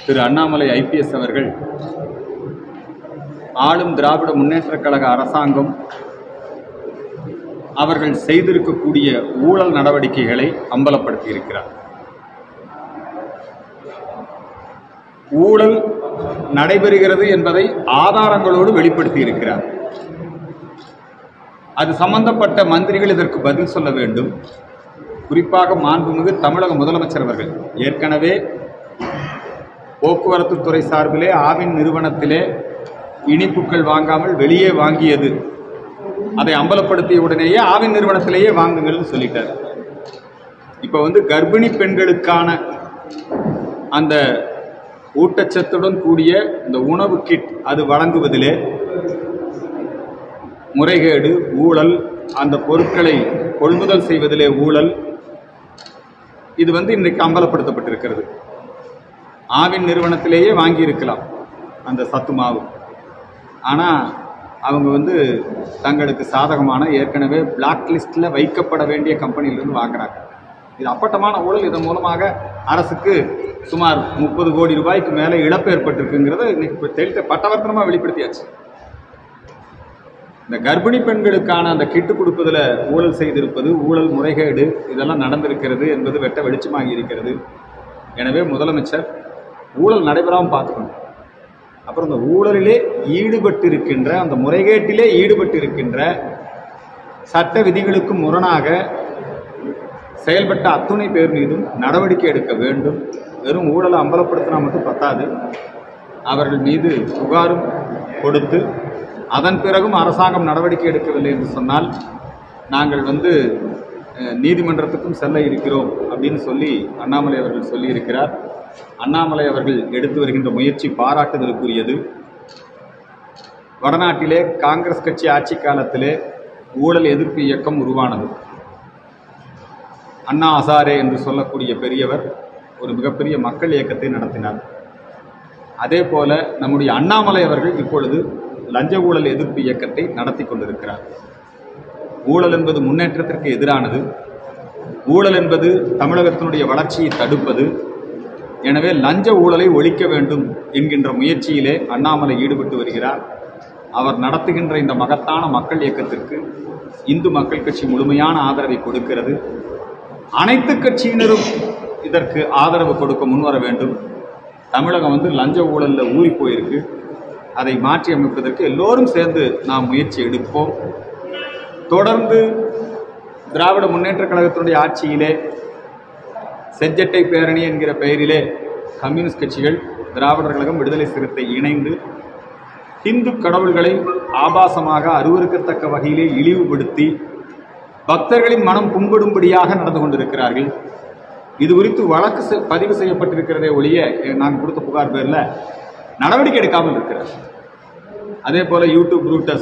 திரு Annamalai IPS அவர்கள் ஆளும் திராவிட முன்னேற்றக் கழக அரசாங்கம் அவர்கள் செய்திருக்கக்கூடிய ஊழல் நடவடிக்கைகளை அம்பலப்படுத்தி இருக்கிறார் ஊழல் நடைபெறுகிறது என்பதை ஆதாரங்களோடு வெளிப்படுத்தி இருக்கிறார் அது சம்பந்தப்பட்ட மந்திரிகள் இதற்கு பதில் சொல்ல வேண்டும் குறிப்பாக மாண்புமிகு தமிழக முதலமைச்சர் அவர்கள் ஏற்கனவே போக்குவரத்து துறை சார்பிலே ஆவின் நிறுவனத்திலே இனிப்புகள் வாங்காமல் வெளியே வாங்கியது அதை அம்பலப்படுத்திய உடனேயே ஆவின் நிறுவனத்திலேயே வாங்குங்கள்னு சொல்லிட்டார் இப்போ வந்து கர்ப்பிணி பெண்களுக்கான அந்த ஊட்டச்சத்துடன் கூடிய இந்த உணவு கிட் அது வழங்குவதிலே முறைகேடு ஊழல் அந்த பொருட்களை கொள்முதல் செய்வதிலே ஊழல் இது வந்து இன்றைக்கு அம்பலப்படுத்தப்பட்டிருக்கிறது ஆவின் நிறுவனத்திலேயே வாங்கியிருக்கலாம் அந்த சத்து மாவு ஆனால் அவங்க வந்து தங்களுக்கு சாதகமான ஏற்கனவே பிளாக் லிஸ்ட்டில் வைக்கப்பட வேண்டிய கம்பெனியிலிருந்து வாங்குறாங்க இது அப்பட்டமான ஊழல் இதன் மூலமாக அரசுக்கு சுமார் முப்பது கோடி ரூபாய்க்கு மேலே இழப்பு ஏற்பட்டிருக்குங்கிறத இன்னைக்கு இப்போ தெளித்த பட்டவர்த்தனமாக வெளிப்படுத்தியாச்சு இந்த கர்ப்பிணி பெண்களுக்கான அந்த கிட்டு கொடுப்பதில் ஊழல் செய்திருப்பது ஊழல் முறைகேடு இதெல்லாம் நடந்திருக்கிறது என்பது வெட்ட வெளிச்சமாகி இருக்கிறது எனவே முதலமைச்சர் ஊழல் நடைபெறாமல் பார்த்துக்கணும் அப்புறம் இந்த ஊழலிலே ஈடுபட்டு இருக்கின்ற அந்த முறைகேட்டிலே ஈடுபட்டு இருக்கின்ற சட்ட விதிகளுக்கு முரணாக செயல்பட்ட அத்துணை பேர் மீதும் நடவடிக்கை எடுக்க வேண்டும் வெறும் ஊழலை அம்பலப்படுத்தினா மட்டும் பத்தாது அவர்கள் மீது புகாரும் கொடுத்து அதன் பிறகும் அரசாங்கம் நடவடிக்கை எடுக்கவில்லை என்று சொன்னால் நாங்கள் வந்து அஹ், நீதிமன்றத்துக்கும் செல்ல இருக்கிறோம் அப்படின்னு சொல்லி அண்ணாமலை அவர்கள் சொல்லியிருக்கிறார் அண்ணாமலை அவர்கள் எடுத்து வருகின்ற முயற்சி பாராட்டுதலுக்குரியது வடநாட்டிலே காங்கிரஸ் கட்சி ஆட்சி காலத்திலே ஊழல் எதிர்ப்பு இயக்கம் உருவானது அண்ணா ஹசாரே என்று சொல்லக்கூடிய பெரியவர் ஒரு மிகப்பெரிய மக்கள் இயக்கத்தை நடத்தினார் அதே போல நம்முடைய அண்ணாமலை அவர்கள் இப்பொழுது லஞ்ச ஊழல் எதிர்ப்பு இயக்கத்தை நடத்தி கொண்டிருக்கிறார் ஊழல் என்பது முன்னேற்றத்திற்கு எதிரானது ஊழல் என்பது தமிழகத்தினுடைய வளர்ச்சியை தடுப்பது எனவே லஞ்ச ஊழலை ஒழிக்க வேண்டும் என்கின்ற முயற்சியிலே அண்ணாமலை ஈடுபட்டு வருகிறார் அவர் நடத்துகின்ற இந்த மகத்தான மக்கள் இயக்கத்திற்கு இந்து மக்கள் கட்சி முழுமையான ஆதரவை கொடுக்கிறது அனைத்து கட்சியினரும் இதற்கு ஆதரவு கொடுக்க முன்வர வேண்டும் தமிழகம் வந்து லஞ்ச ஊழலில் ஊறி போயிருக்கு அதை மாற்றி அமைப்பதற்கு எல்லோரும் சேர்ந்து நாம் முயற்சி எடுப்போம் தொடர்ந்து திராவிட முன்னேற்றக் கழகத்தினுடைய ஆட்சியிலே செஞ்சட்டை பேரணி என்கிற பெயரிலே கம்யூனிஸ்ட் கட்சிகள் திராவிடர் கழகம் விடுதலை சிறுத்தை இணைந்து இந்து கடவுள்களை ஆபாசமாக அருவருக்கத்தக்க வகையிலே இழிவுபடுத்தி பக்தர்களின் மனம் புண்படும்படியாக நடந்து கொண்டிருக்கிறார்கள் இது குறித்து வழக்கு செ- பதிவு செய்யப்பட்டிருக்கிறதே ஒழிய எ, நான் கொடுத்த புகார் பேரில் நடவடிக்கை எடுக்காமல் இருக்கிறார் அதே போல யூடியூப் ரூட்டஸ்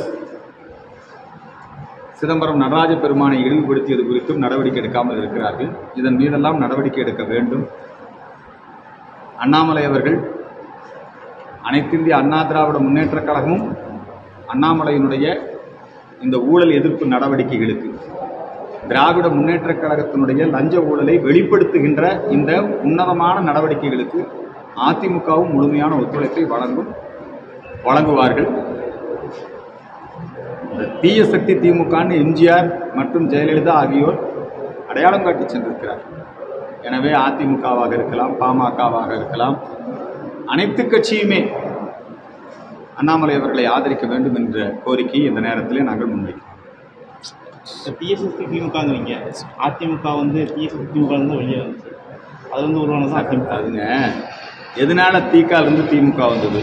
சிதம்பரம் நடராஜ பெருமானை இழிவுபடுத்தியது குறித்தும் நடவடிக்கை எடுக்காமல் இருக்கிறார்கள் இதன் மீதெல்லாம் நடவடிக்கை எடுக்க வேண்டும் அண்ணாமலை அவர்கள் அனைத்திந்திய அண்ணா திராவிட முன்னேற்றக் கழகமும் அண்ணாமலையினுடைய இந்த ஊழல் எதிர்ப்பு நடவடிக்கைகளுக்கு திராவிட முன்னேற்றக் கழகத்தினுடைய லஞ்ச ஊழலை வெளிப்படுத்துகின்ற இந்த உன்னதமான நடவடிக்கைகளுக்கு அதிமுகவும் முழுமையான ஒத்துழைப்பை வழங்கும் வழங்குவார்கள் இந்த தீய சக்தி திமுகன்னு எம்ஜிஆர் மற்றும் ஜெயலலிதா ஆகியோர் அடையாளம் காட்டி சென்றிருக்கிறார் எனவே அதிமுகவாக இருக்கலாம் பாமகவாக இருக்கலாம் அனைத்து கட்சியுமே அண்ணாமலை அவர்களை ஆதரிக்க வேண்டும் என்ற கோரிக்கையை இந்த நேரத்திலே நாங்கள் முன்வைக்கிறோம் டிஎஸ்எஸ்பி திமுகங்கிறீங்க அதிமுக வந்து டிஎஸ்எஸ்பி திமுக இருந்து வெளியே வந்துச்சு அது வந்து உருவானது அதிமுக அதுங்க எதனால தீக்கால இருந்து திமுக வந்தது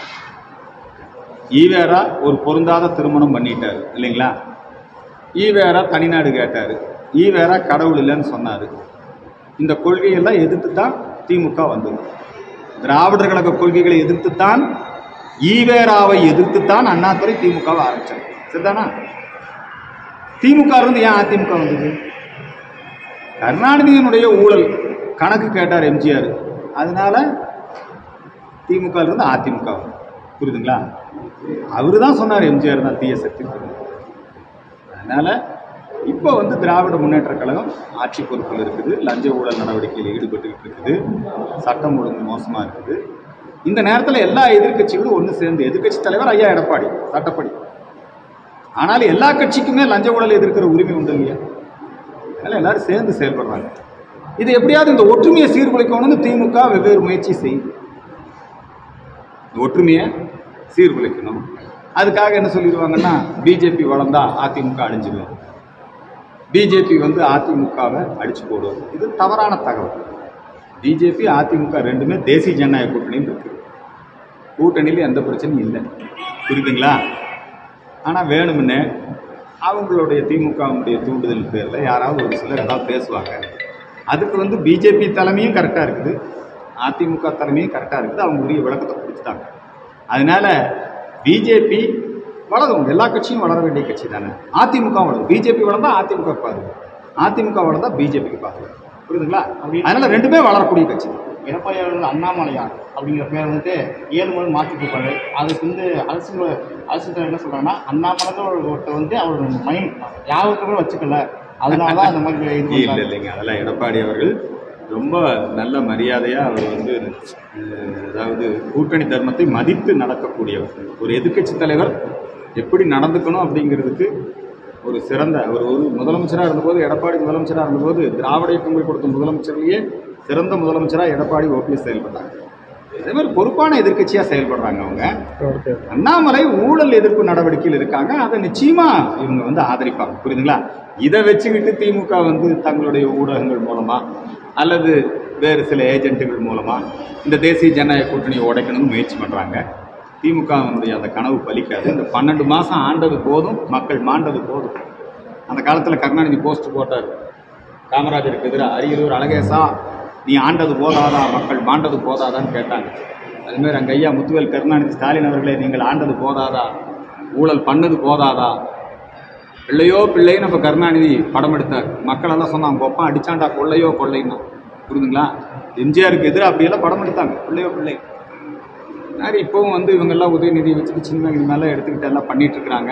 ஈவேரா ஒரு பொருந்தாத திருமணம் பண்ணிட்டாரு இல்லைங்களா ஈவேரா தனிநாடு கேட்டாரு ஈவேரா கடவுள் இல்லைன்னு சொன்னாரு இந்த கொள்கையெல்லாம் எதிர்த்து தான் திமுக வந்தது திராவிடர் கழக கொள்கைகளை எதிர்த்து தான் ஈவேராவை எதிர்த்து தான் அண்ணாதுரை திமுகவை ஆரம்பிச்சாங்க சரிதானா திமுக இருந்து ஏன் அதிமுக வந்தது கருணாநிதியினுடைய ஊழல் கணக்கு கேட்டார் எம்ஜிஆர் அதனால திமுக ல இருந்து அதிமுக வந்தது. புரியுதுங்களா அவரு தான் சொன்னார் எம்ஜிஆர் தான் தீய சக்தி அதனால இப்போ வந்து திராவிட முன்னேற்ற கழகம் ஆட்சி பொறுப்பில் இருக்குது லஞ்ச ஊழல் நடவடிக்கையில் ஈடுபட்டுக்கிட்டு இருக்குது சட்டம் ஒழுங்கு மோசமாக இருக்குது இந்த நேரத்தில் எல்லா எதிர்க்கட்சிகளும் ஒன்று சேர்ந்து எதிர்க்கட்சி தலைவர் ஐயா எடப்பாடி சட்டப்படி ஆனால் எல்லா கட்சிக்குமே லஞ்ச ஊழல் எதிர்க்கிற உரிமை உண்டு இல்லையா அதனால எல்லாரும் சேர்ந்து செயல்படுறாங்க இது எப்படியாவது இந்த ஒற்றுமையை சீர்குலைக்கணும்னு திமுக வெவ்வேறு முயற்சி செய்யுது இந்த ஒற்றுமையை சீர்குலைக்கணும் அதுக்காக என்ன சொல்லிடுவாங்கன்னா பிஜேபி வளர்ந்தா அதிமுக அழிஞ்சிடும் பிஜேபி வந்து அதிமுகவை அடிச்சு போடும் இது தவறான தகவல் பிஜேபி அதிமுக ரெண்டுமே தேசிய ஜனநாயக கூட்டணியில் இருக்கு கூட்டணியில் எந்த பிரச்சனையும் இல்லை புரியுதுங்களா ஆனால் வேணும்னு அவங்களுடைய திமுகவுடைய தூண்டுதல் பேரில் யாராவது ஒரு சிலர் ஏதாவது பேசுவாங்க அதுக்கு வந்து பிஜேபி தலைமையும் கரெக்டாக இருக்குது அதிமுக தலைமையும் கரெக்டாக இருக்குது அவங்க உரிய விளக்கத்தை கொடுத்துட்டாங்க அதனால பிஜேபி வளரும் எல்லா கட்சியும் வளர வேண்டிய கட்சி தானே அதிமுக வளரும் பிஜேபி வளர்ந்தா அதிமுக பாருங்க அதிமுக வளர்ந்தா பிஜேபிக்கு பாருங்க புரியுதுங்களா அதனால ரெண்டுமே வளரக்கூடிய கட்சி தான் எடப்பாடி அவர்கள் அண்ணாமலையார் அப்படிங்கிற பேர் வந்துட்டு ஏழு முறை மாற்றி கொடுப்பாரு அதுக்கு வந்து அரசியல் அரசியல் தலைவர் என்ன சொல்றாங்கன்னா அண்ணாமலை வந்து அவர் மைண்ட் யாபகத்தை கூட வச்சுக்கல அதனால தான் அந்த மாதிரி இது இல்லை பண்றாரு. இல்லைங்க அதெல்லாம் எடப்பாடி அவர்கள் ரொம்ப நல்ல மரியாதையாக அவர் வந்து அஹ், அதாவது கூட்டணி தர்மத்தை மதித்து நடக்கக்கூடியவர் ஒரு எதிர்க்கட்சி தலைவர் எப்படி நடந்துக்கணும் அப்படிங்கிறதுக்கு ஒரு சிறந்த ஒரு ஒரு முதலமைச்சராக இருந்தபோது எடப்பாடி முதலமைச்சராக இருந்தபோது திராவிட இயக்கங்கள் கொடுத்த முதலமைச்சர்லேயே சிறந்த முதலமைச்சராக எடப்பாடி ஓபிஎஸ் செயல்பட்டாங்க அதே மாதிரி பொறுப்பான எதிர்க்கட்சியாக செயல்படுறாங்க அவங்க அண்ணாமலை ஊழல் எதிர்ப்பு நடவடிக்கையில் இருக்காங்க அதை நிச்சயமா இவங்க வந்து ஆதரிப்பாங்க புரியுதுங்களா இதை வச்சுக்கிட்டு திமுக வந்து தங்களுடைய ஊடகங்கள் மூலமா அல்லது வேறு சில ஏஜென்ட்டுகள் மூலமா இந்த தேசிய ஜனநாயக கூட்டணியை உடைக்கணும்னு முயற்சி பண்றாங்க திமுகவுடைய அந்த கனவு பலிக்காது இந்த பன்னெண்டு மாசம் ஆண்டது போதும் மக்கள் மாண்டது போதும் அந்த காலத்தில் கருணாநிதி போஸ்ட் போட்டார் காமராஜருக்கு எதிராக அரியலூர் அழகேசா நீ ஆண்டது போதாதா மக்கள் மாண்டது போதாதான்னு கேட்டாங்க அதுமாரி அங்கே ஐயா முத்துவேல் கருணாநிதி ஸ்டாலின் அவர்களே நீங்கள் ஆண்டது போதாதா ஊழல் பண்ணது போதாதா பிள்ளையோ பிள்ளை நம்ம கருணாநிதி படம் எடுத்தார் மக்கள் எல்லாம் சொன்னாங்க ஒப்பம் அடிச்சாண்டா கொள்ளையோ கொள்ளைன்னா புரியுதுங்களா எம்ஜிஆருக்கு எதிராக அப்படியெல்லாம் படம் எடுத்தாங்க பிள்ளையோ பிள்ளை மாதிரி இப்போவும் வந்து இவங்கெல்லாம் உதயநிதி வச்சுட்டு சின்ன மேலே எடுத்துக்கிட்டு எல்லாம் பண்ணிட்டு இருக்கிறாங்க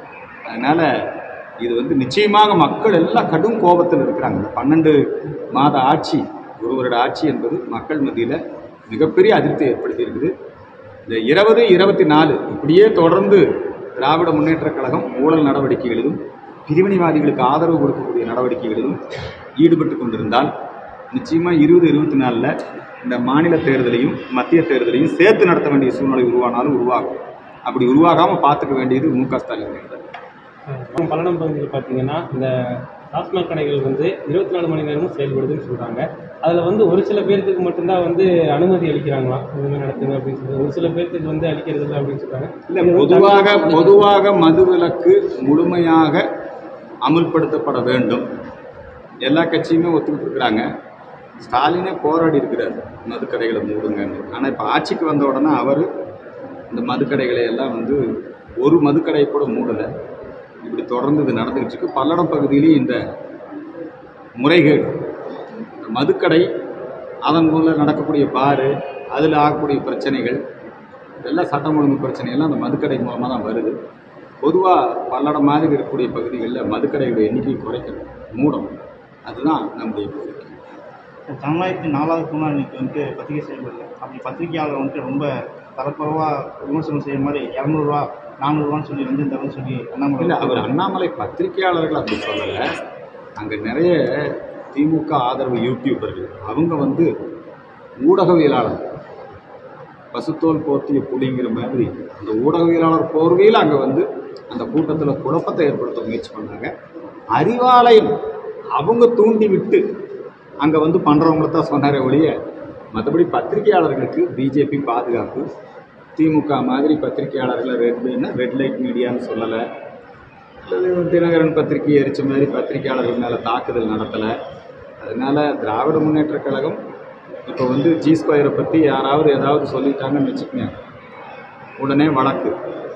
அதனால இது வந்து நிச்சயமாக மக்கள் எல்லாம் கடும் கோபத்தில் இருக்கிறாங்க இந்த பன்னெண்டு மாத ஆட்சி ஒரு வருட ஆட்சி என்பது மக்கள் மத்தியில் மிகப்பெரிய அதிருப்தி ஏற்படுத்தி இருக்குது இந்த இருபது இருபத்தி நாலு இப்படியே தொடர்ந்து திராவிட முன்னேற்றக் கழகம் ஊழல் நடவடிக்கைகளிலும் பிரிவினைவாதிகளுக்கு ஆதரவு கொடுக்கக்கூடிய நடவடிக்கைகளிலும் ஈடுபட்டு கொண்டிருந்தால் நிச்சயமாக இருபது இருபத்தி நாலில் இந்த மாநில தேர்தலையும் மத்திய தேர்தலையும் சேர்த்து நடத்த வேண்டிய சூழ்நிலை உருவானாலும் உருவாகும் அப்படி உருவாகாமல் பார்த்துக்க வேண்டியது மு க ஸ்டாலின் தான் அப்புறம் பல்லடம் பகுதியில் பார்த்தீங்கன்னா இந்த டாஸ்மாக் கடைகள் வந்து இருபத்தி நாலு மணி நேரமும் செயல்படுதுன்னு சொல்கிறாங்க அதில் வந்து ஒரு சில பேர்த்துக்கு மட்டும்தான் வந்து அனுமதி அளிக்கிறாங்களாம் இந்த மாதிரி நடத்துங்க அப்படின்னு சொல்லி ஒரு சில பேர்த்துக்கு வந்து அளிக்கிறது இல்லை அப்படின்னு சொல்கிறாங்க இல்லை பொதுவாக பொதுவாக மதுவிலக்கு முழுமையாக அமுல்படுத்தப்பட வேண்டும் எல்லா கட்சியுமே ஒத்துக்கிட்டு இருக்கிறாங்க ஸ்டாலினே போராடி இருக்கிறார் மதுக்கடைகளை மூடுங்கன்னு ஆனால் இப்போ ஆட்சிக்கு வந்த உடனே அவர் இந்த மதுக்கடைகளை எல்லாம் வந்து ஒரு மதுக்கடையை கூட மூடலை இப்படி தொடர்ந்து இது நடந்துகிட்டு இருக்கு பல்லடம் பகுதியிலேயும் இந்த முறைகேடு இந்த மதுக்கடை அதன் மூலம் நடக்கக்கூடிய பாரு அதில் ஆகக்கூடிய பிரச்சனைகள் இதெல்லாம் சட்டம் ஒழுங்கு பிரச்சனையெல்லாம் அந்த மதுக்கடை மூலமாக தான் வருது பொதுவாக பல்லடம் மாதிரி இருக்கக்கூடிய பகுதிகளில் மதுக்கடைகளுடைய எண்ணிக்கையை குறைக்கணும் மூடணும் அதுதான் நம்முடைய கோரிக்கை ஜனநாயகத்தின் நாலாவது தூணா இன்னைக்கு வந்து பத்திரிகை செயல்படுது அப்படி பத்திரிகையாளர் வந்துட்டு ரொம்ப தரக்குறைவாக விமர்சனம் செய்யும் மாதிரி இரநூறுவா நானூறுவான்னு சொல்லி வந்து இந்த சொல்லி அண்ணாமலை இல்லை அவர் அண்ணாமலை பத்திரிகையாளர்கள் அப்படி சொல்லலை அங்கே நிறைய திமுக ஆதரவு யூடியூபர்கள் அவங்க வந்து ஊடகவியலாளர் பசுத்தோல் போர்த்திய புலிங்கிற மாதிரி அந்த ஊடகவியலாளர் போர்வையில் அங்கே வந்து அந்த கூட்டத்தில் குழப்பத்தை ஏற்படுத்த முயற்சி பண்ணாங்க அறிவாலயம் அவங்க தூண்டி விட்டு அங்கே வந்து பண்ணுறவங்கள தான் சொன்னாரே ஒழிய மற்றபடி பத்திரிகையாளர்களுக்கு பிஜேபி பாதுகாப்பு திமுக மாதிரி பத்திரிகையாளர்களை ரெட் என்ன ரெட் லைட் மீடியான்னு சொல்லலை அல்லது தினகரன் பத்திரிகை எரிச்ச மாதிரி பத்திரிகையாளர்கள் மேலே தாக்குதல் நடத்தலை அதனால திராவிட முன்னேற்றக் கழகம் இப்போ வந்து ஜி ஸ்கொயரை பற்றி யாராவது ஏதாவது சொல்லிட்டாங்கன்னு வச்சுக்கோங்க உடனே வழக்கு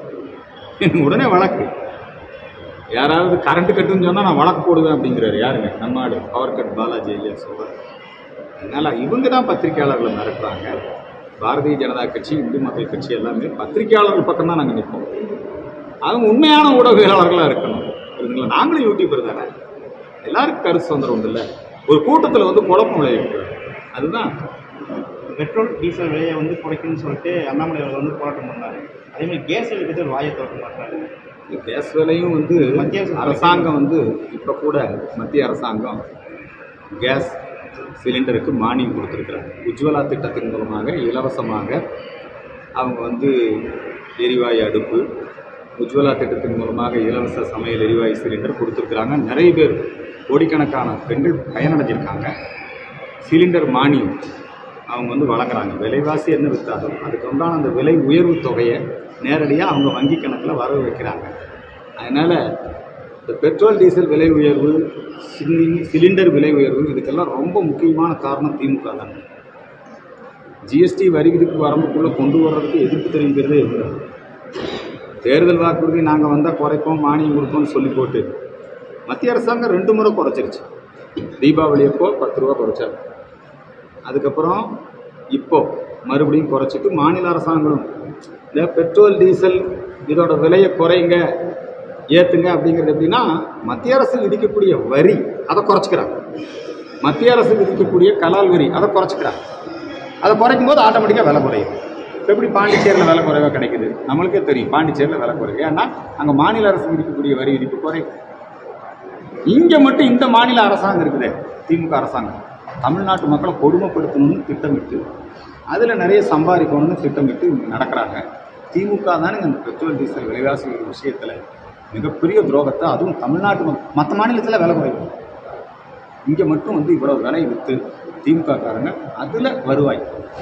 உடனே வழக்கு யாராவது கரண்ட் கட்டுன்னு சொன்னால் நான் வழக்கு போடுவேன் அப்படிங்கிறாரு யாருங்க நம்ம ஆளு பவர் கட் பாலாஜி ஐயா சொல்கிறார் அதனால இவங்க தான் பத்திரிகையாளர்களை மிரட்டுறாங்க பாரதிய ஜனதா கட்சி இந்து மக்கள் கட்சி எல்லாமே பத்திரிகையாளர்கள் பக்கம் தான் நாங்கள் நிற்போம் அவங்க உண்மையான ஊடகவியலாளர்களாக இருக்கணும் புரியுதுங்களா நாங்களும் யூடியூபர் தானே எல்லாருக்கும் கருத்து சுதந்திரம் உண்டு இல்லை ஒரு கூட்டத்தில் வந்து குழப்பம் விளைவிக்கிறது அதுதான் பெட்ரோல் டீசல் விலையை வந்து குறைக்கணும்னு சொல்லிட்டு அண்ணாமலை அவர்கள் வந்து போராட்டம் பண்ணாரு அதே மாதிரி கேஸ் எடுக்கிறது ஒரு வாயை திறக்க மாட்டாரு இந்த கேஸ் விலையும் வந்து மத்திய அரசு அரசாங்கம் வந்து இப்போ கூட மத்திய அரசாங்கம் கேஸ் சிலிண்டருக்கு மானியம் கொடுத்துருக்குறாங்க உஜ்வலா திட்டத்தின் மூலமாக இலவசமாக அவங்க வந்து எரிவாயு அடுப்பு உஜ்வலா திட்டத்தின் மூலமாக இலவச சமையல் எரிவாயு சிலிண்டர் கொடுத்துருக்குறாங்க நிறைய பேர் கோடிக்கணக்கான பெண்கள் பயனடைஞ்சிருக்காங்க சிலிண்டர் மானியம் அவங்க வந்து வழங்குறாங்க விலைவாசி என்ன விற்றாலும் அதுக்கு உண்டான அந்த விலை உயர்வு தொகையை நேரடியாக அவங்க வங்கி கணக்கில் வரவு வைக்கிறாங்க அதனால் இந்த பெட்ரோல் டீசல் விலை உயர்வு சிலி- சிலிண்டர் விலை உயர்வு இதுக்கெல்லாம் ரொம்ப முக்கியமான காரணம் திமுக தான் ஜிஎஸ்டி வரி விதிப்பு வரம்புக்குள்ளே கொண்டு வர்றதுக்கு எதிர்ப்பு தெரிவிக்கிறதே இவங்க தேர்தல் வாக்குறுதி நாங்கள் வந்தால் குறைப்போம் மானியம் கொடுப்போம்னு சொல்லி போட்டு மத்திய அரசாங்கம் ரெண்டு முறை குறைச்சிருச்சு தீபாவளி அப்போ பத்து ரூபா குறைச்சாங்க அதுக்கப்புறம் இப்போ மறுபடியும் குறைச்சிட்டு மாநில அரசாங்கங்களும் இந்த பெட்ரோல் டீசல் இதோட விலையை குறைங்க ஏற்றுங்க அப்படிங்கிறது எப்படின்னா மத்திய அரசு விதிக்கக்கூடிய வரி அதை குறைச்சிக்கிறாங்க மத்திய அரசு விதிக்கக்கூடிய கலால் வரி அதை குறைச்சிக்கிறாங்க அதை குறைக்கும் போது ஆட்டோமேட்டிக்காக விலை குறையும் இப்போ எப்படி பாண்டிச்சேரியில் விலை குறைவாக கிடைக்குது நம்மளுக்கே தெரியும் பாண்டிச்சேரியில் விலை குறையும் ஏன்னா அங்கே மாநில அரசு விதிக்கக்கூடிய வரி விதிப்பு குறையும் இங்கே மட்டும் இந்த மாநில அரசாங்கம் இருக்குதே திமுக அரசாங்கம் தமிழ்நாட்டு மக்களை கொடுமைப்படுத்தணும்னு திட்டமிட்டு அதில் நிறைய சம்பாதிக்கணும்னு திட்டமிட்டு நடக்கிறாங்க திமுக தானே இந்த பெட்ரோல் டீசல் விலைவாசி விஷயத்தில் மிகப்பெரிய துரோகத்தை அதுவும் தமிழ்நாட்டு மற்ற மாநிலத்தில் விலை குறையும் இங்கே மட்டும் வந்து இவ்வளோ விலை விற்று திமுக காரங்க அதில் வருவாய்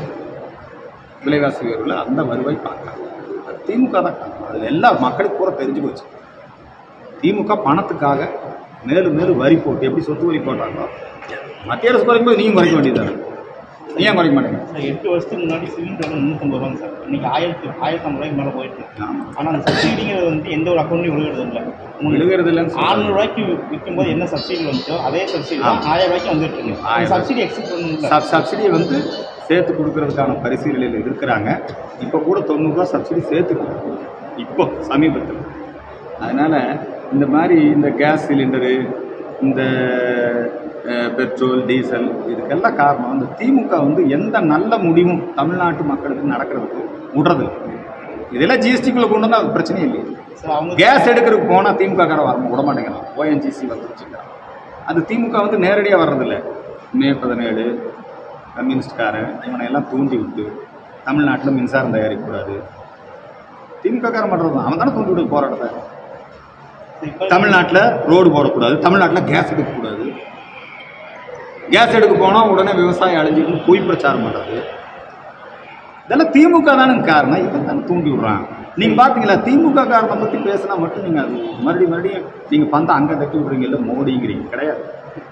விலைவாசி உயர்வில் அந்த வருவாய் பார்க்குறாங்க அது திமுக தான் காரணம் அதில் எல்லா மக்களுக்கு பூரா தெரிஞ்சு போச்சு திமுக பணத்துக்காக மேலும் மேலும் வரி போட்டு எப்படி சொத்து வரி போட்டாங்களோ மத்திய அரசு குறைக்கும் போது நீயும் குறைக்க வேண்டியது நீ ஏன் குறைக்க மாட்டேங்க சார் எட்டு வருஷத்துக்கு முன்னாடி சிலிண்டர் வந்து முந்நூற்றம்பது ரூபாங்க சார் இன்னைக்கு ஆயிரத்தி ஆயிரத்தி ஐம்பது ரூபாய்க்கு மேலே போயிட்டு இருக்கு ஆமாம் ஆனால் அந்த சப்சிடிங்கிறது வந்து எந்த ஒரு அக்கௌண்ட்லையும் விழுகிறது இல்லை உங்களுக்கு விழுகிறது இல்லைன்னு சொல்றாங்க. ஆறுநூறு ரூபாய்க்கு விற்கும் போது என்ன சப்சிடி வந்துச்சோ அதே சப்சிடி தான் ஆயிரம் ரூபாய்க்கு வந்துட்டு இருக்கு ஆயிரம் சப்சிடி எக்ஸிட் பண்ணல சப் சப்சிடியை வந்து சேர்த்து கொடுக்கறதுக்கான பரிசீலனையில் இருக்கிறாங்க இப்போ கூட தொண்ணூறுரூவா சப்சிடி சேர்த்துக்கணும் இப்போ சமீபத்தில் அதனால் இந்த மாதிரி இந்த கேஸ் சிலிண்டரு இந்த அஹ், பெட்ரோல் டீசல் இதுக்கெல்லாம் காரணம் இந்த திமுக வந்து எந்த நல்ல முடிவும் தமிழ்நாட்டு மக்களுக்கு நடக்கிறதுக்கு விடுறதில்ல இதெல்லாம் ஜிஎஸ்டிக்குள்ளே கொண்டு வந்தால் அது பிரச்சனையே இல்லையே சார் அவங்க கேஸ் எடுக்கிறதுக்கு போனால் திமுக கார வர விட மாட்டேங்கிறான் ஓஎன்ஜிசி வந்து வச்சுக்கிறான் அது திமுக வந்து நேரடியாக வர்றதில்ல மே பதினேழு கம்யூனிஸ்ட்காரன் இவனை எல்லாம் தூண்டி விட்டு தமிழ்நாட்டில் மின்சாரம் தயாரிக்கக்கூடாது திமுக காரன் பண்ணுறது தான் அவன் தானே தூண்டி விட்டு போராட்டத்தை இப்போ தமிழ்நாட்டில் ரோடு போடக்கூடாது தமிழ்நாட்டில் கேஸ் எடுக்கக்கூடாது கேஸ் எடுக்க போனால் உடனே விவசாயம் அழிஞ்சிட்டு பொய் பிரச்சாரம் பண்ணுறது இதெல்லாம் திமுக தானே காரணம் இவன் தானே தூண்டி விடுறான் நீங்கள் பார்த்தீங்களா திமுக காரனை பற்றி பேசினா மட்டும் நீங்கள் அது மறுபடியும் மறுபடியும் நீங்கள் பந்த அங்கே தட்டி விடுறீங்கல்ல மோடிங்கிறீங்க கிடையாது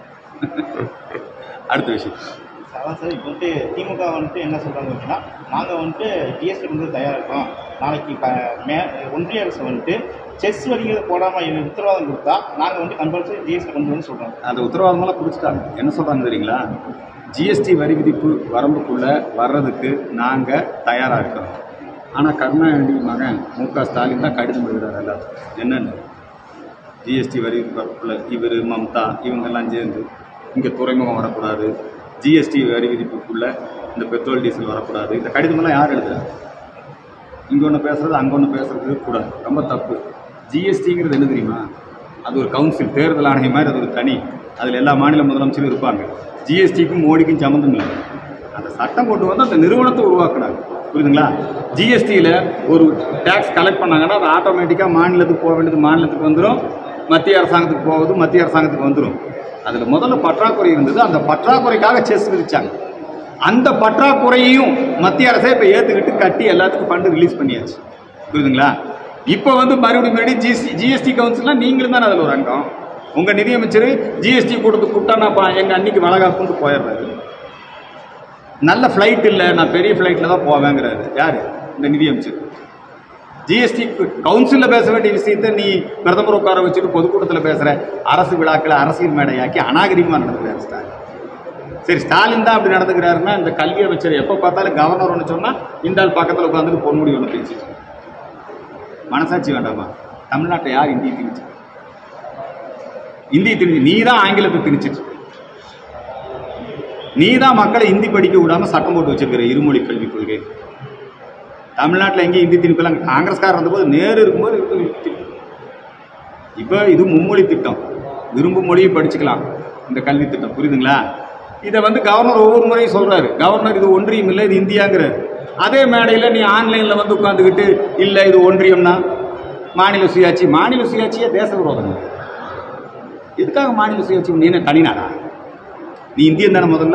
அடுத்த விஷயம் அதான் சார் இப்போ வந்துட்டு திமுக வந்துட்டு என்ன சொல்கிறாங்க அப்படின்னா நாங்கள் வந்துட்டு ஜிஎஸ்டி வந்து தயாராக இருக்கோம் நாளைக்கு க மே ஒன்றிய அரசு வந்துட்டு செஸ் வரிகளை போடாமல் எங்களுக்கு உத்தரவாதம் கொடுத்தா நாங்கள் வந்து கம்பல்சரி ஜிஎஸ்டி கொண்டு வந்து சொல்கிறோம் அந்த உத்தரவாதமெல்லாம் பிடிச்சிட்டாங்க என்ன சொல்கிறாங்க தெரியுங்களா ஜிஎஸ்டி வரி விதிப்பு வரம்புக்குள்ளே வர்றதுக்கு நாங்கள் தயாராக இருக்கிறோம் ஆனால் கருணாநிதி மகன் மு க ஸ்டாலின் தான் கடிதம் எழுதுறாரு எல்லாத்துக்கும் என்னென்னு ஜிஎஸ்டி வரி வரப்புக்குள்ள இவர் மம்தா இவங்கெல்லாம் சேர்ந்து இங்கே துறைமுகம் வரக்கூடாது ஜிஎஸ்டி வரி விதிப்புக்குள்ளே இந்த பெட்ரோல் டீசல் வரக்கூடாது இந்த கடிதமெல்லாம் யார் எழுதுறா இங்கே ஒன்று பேசுறது அங்கே ஒன்று பேசுறது கூடாது ரொம்ப தப்பு ஜிஎஸ்டிங்கிறது என்ன தெரியுமா அது ஒரு கவுன்சில் தேர்தல் ஆணையம் மாதிரி அது ஒரு தனி அதில் எல்லா மாநில முதலமைச்சரும் இருப்பாங்க ஜிஎஸ்டிக்கும் மோடிக்கும் சம்மந்தம் இல்லை அந்த சட்டம் கொண்டு வந்து அந்த நிறுவனத்தை உருவாக்குனாங்க புரியுதுங்களா ஜிஎஸ்டியில் ஒரு டேக்ஸ் கலெக்ட் பண்ணாங்கன்னா அது ஆட்டோமேட்டிக்காக மாநிலத்துக்கு போக வேண்டியது மாநிலத்துக்கு வந்துடும் மத்திய அரசாங்கத்துக்கு போகுது மத்திய அரசாங்கத்துக்கு வந்துடும் அதில் முதல்ல பற்றாக்குறை இருந்தது அந்த பற்றாக்குறைக்காக செஸ் விதிச்சாங்க அந்த பற்றாக்குறையையும் மத்திய அரசே இப்போ ஏற்றுக்கிட்டு கட்டி எல்லாத்துக்கும் ஃபண்டு ரிலீஸ் பண்ணியாச்சு புரியுதுங்களா இப்போ வந்து மறுபடியும் மறுபடியும் ஜிஎஸ்டி ஜிஎஸ்டி கவுன்சில்லாம் நீங்களும் தானே அதில் ஒரு அங்கம் உங்கள் நிதியமைச்சர் ஜிஎஸ்டி கொடுத்து கூப்பிட்டா நான் பா எங்கள் அன்னைக்கு வளகாப்புன்னு போயிடுறாரு நல்ல ஃப்ளைட் இல்லை நான் பெரிய ஃப்ளைட்டில் தான் போவேங்கிறாரு யார் இந்த நிதியமைச்சர் ஜிஎஸ்டி கவுன்சிலில் பேச வேண்டிய விஷயத்தை நீ பிரதமர் உட்கார வச்சுட்டு பொதுக்கூட்டத்தில் பேசுகிற அரசு விழாக்களை அரசியல் மேடையாக்கி அநாகரிகமாக நடந்துக்கிறார் ஸ்டாலின் சரி ஸ்டாலின் தான் அப்படி நடந்துக்கிறாருன்னா இந்த கல்வி அமைச்சர் எப்போ பார்த்தாலும் கவர்னர் ஒன்று சொன்னால் இந்த ஆள் பக்கத்தில் உட்காந்துட்டு பொன்முடி ஒன்று பேசிட்டு இருக்காரு. மனசாட்சி வேண்டாமா தமிழ்நாட்டை யார் இந்தியை திணிச்சு இந்தியை திணிச்சு நீ தான் ஆங்கிலத்தை திணிச்சிட்டு இருக்க. நீ தான் மக்களை ஹிந்தி படிக்க விடாம சட்டம் போட்டு வச்சிருக்கிற இருமொழி கல்விக் கொள்கை தமிழ்நாட்டில் எங்கேயும் ஹிந்தி திணிப்பெல்லாம் காங்கிரஸ்காரர் இருந்தபோது நேரு இருக்கும்போது இது ஹிந்தி திணிப்பு. இப்போ இது மும்மொழி திட்டம் விரும்பும் மொழியை படிச்சுக்கலாம் இந்த கல்வி திட்டம் புரியுதுங்களா இதை வந்து கவர்னர் ஒவ்வொரு முறையும் சொல்றாரு கவர்னர் இது ஒன்றியம் இல்லை இது இந்தியாங்கிறாரு அதே மேடையில் நீ ஆன்லைனில் வந்து உட்காந்துக்கிட்டு இல்லை இது ஒன்றியம்னா மாநில சுயாட்சி மாநில சுயாட்சியே தேச விரோதம் எதுக்காக மாநில சுயாட்சி நீ என்ன தனிநாடா நீ இந்தியன் தானே முதல்ல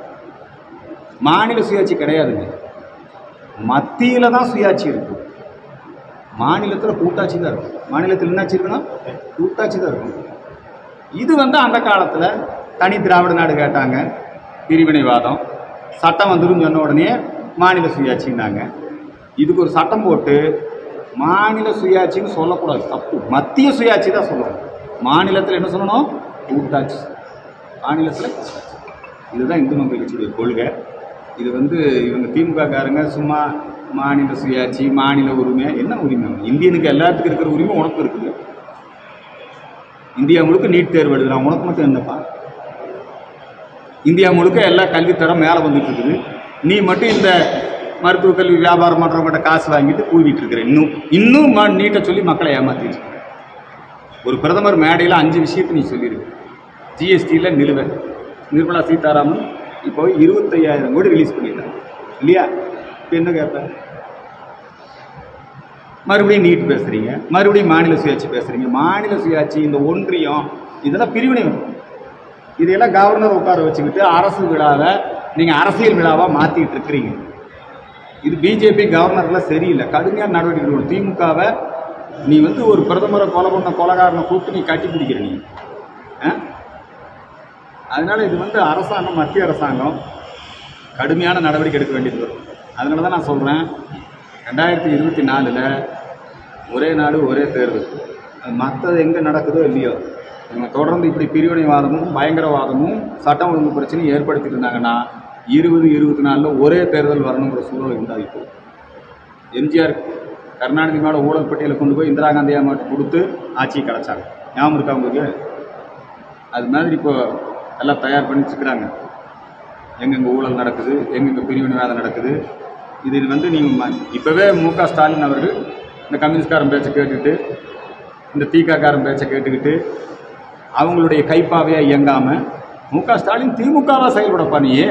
மாநில சுயாட்சி கிடையாதுங்க மத்தியில் தான் சுயாட்சி இருக்கு மாநிலத்தில் கூட்டாட்சி தான் இருக்கும் மாநிலத்தில் என்னாச்சு இருக்கணும் கூட்டாட்சி தான் இருக்கும் இது வந்து அந்த காலத்தில் தனி திராவிட நாடு கேட்டாங்க பிரிவினைவாதம் சட்டம் வந்துடும் சொன்ன உடனே மாநில சுயாட்சின்னாங்க இதுக்கு ஒரு சட்டம் போட்டு மாநில சுயாட்சின்னு சொல்லக்கூடாது தப்பு மத்திய சுயாட்சி தான் சொல்லணும் மாநிலத்தில் என்ன சொல்லணும் கூட்டாட்சி மாநிலத்தில் இதுதான் இந்து மக்கள் கட்சியுடைய கொள்கை இது வந்து இவங்க திமுக காரங்க சும்மா மாநில சுயாட்சி மாநில உரிமை என்ன உரிமை இந்தியனுக்கு எல்லாத்துக்கும் இருக்கிற உரிமை உனக்கு இருக்குது இந்தியா முழுக்க நீட் தேர்வு எழுதுறான் உனக்கு மட்டும் என்னப்பா இந்தியா முழுக்க எல்லா கல்வித்தரம் மேலே வந்துட்டு இருக்குது நீ மட்டும் இந்த மருத்துவ கல்வி வியாபாரம் பண்ணுறவங்ககிட்ட காசு வாங்கிட்டு கூவிட்டு இருக்கிற இன்னும் இன்னும் ம- நீட்டை சொல்லி மக்களை ஏமாத்திட்டு இருக்க. ஒரு பிரதமர் மேடையில் அஞ்சு விஷயத்தை நீ சொல்லியிருக்கு ஜிஎஸ்டியில் நிலுவை நிர்மலா சீதாராமன் இப்போ இருபத்தையாயிரம் கோடி ரிலீஸ் பண்ணிட்டாங்க இல்லையா இப்போ என்ன கேட்பேன் மறுபடியும் நீட் பேசுறீங்க மறுபடியும் மாநில சுயாட்சி பேசுறீங்க மாநில சுயாட்சி இந்த ஒன்றியம் இதெல்லாம் பிரிவினை வரும். இதையெல்லாம் கவர்னர் உட்கார வச்சுக்கிட்டு அரசு விழாவை நீங்கள் அரசியல் விழாவாக மாற்றிட்டு இருக்கிறீங்க இது பிஜேபி கவர்னர்லாம் சரியில்லை கடுமையான நடவடிக்கை எடுக்கணும். திமுகவை நீ வந்து ஒரு பிரதமரை கொலை பண்ண கொலகாரனை கூப்பிட்டு நீ கட்டி பிடிக்கிற நீ ஆ? அதனால இது வந்து அரசாங்கம் மத்திய அரசாங்கம் கடுமையான நடவடிக்கை எடுக்க வேண்டியது வரும் அதனால தான் நான் சொல்கிறேன் ரெண்டாயிரத்தி இருபத்தி நாலில் ஒரே நாடு ஒரே தேர்தல் அது மற்றது எங்கே நடக்குதோ இல்லையோ இவங்க தொடர்ந்து இப்படி பிரிவினைவாதமும் பயங்கரவாதமும் சட்டம் ஒழுங்கு பிரச்சனையும் ஏற்படுத்திட்டு இருந்தாங்கன்னா இருபது இருபத்தி நாலில் ஒரே தேர்தல் வரணுங்கிற சூழல் உண்டாகிப்போம் எம்ஜிஆர் கருணாநிதி மேலே ஊழல் பட்டியலை கொண்டு போய் இந்திரா காந்தி அம்மாட்ட கொடுத்து ஆட்சியை கிடச்சாங்க ஞாபகம் இருக்கா உங்களுக்கு அது மாதிரி இப்போ எல்லாம் தயார் பண்ணி வச்சுக்கிறாங்க எங்கெங்கே ஊழல் நடக்குது எங்கெங்கே பிரிவினைவாதம் நடக்குது இது வந்து நீங்கள் இப்போவே மு க ஸ்டாலின் அவர்கள் இந்த கம்யூனிஸ்ட்காரன் பேச்சை கேட்டுக்கிட்டு இந்த தீகாக்காரன் பேச்சை கேட்டுக்கிட்டு அவங்களுடைய கைப்பாவையாக இயங்காமல் மு க ஸ்டாலின் திமுகவா செயல்படப்பா நீயே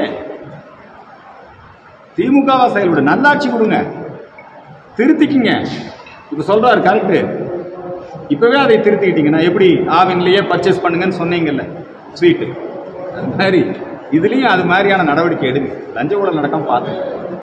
திமுகவா செயல்படு நல்லாட்சி கொடுங்க திருத்திக்கிங்க இப்போ சொல்றாரு கரெக்டு இப்போவே அதை திருத்திக்கிட்டீங்கன்னா எப்படி ஆவின்லேயே பர்ச்சேஸ் பண்ணுங்கன்னு சொன்னீங்கல்ல ஸ்வீட்டு அது மாதிரி இதுலேயும் அது மாதிரியான நடவடிக்கை எடுங்க லஞ்ச ஊழல் நடக்காம பார்த்துங்க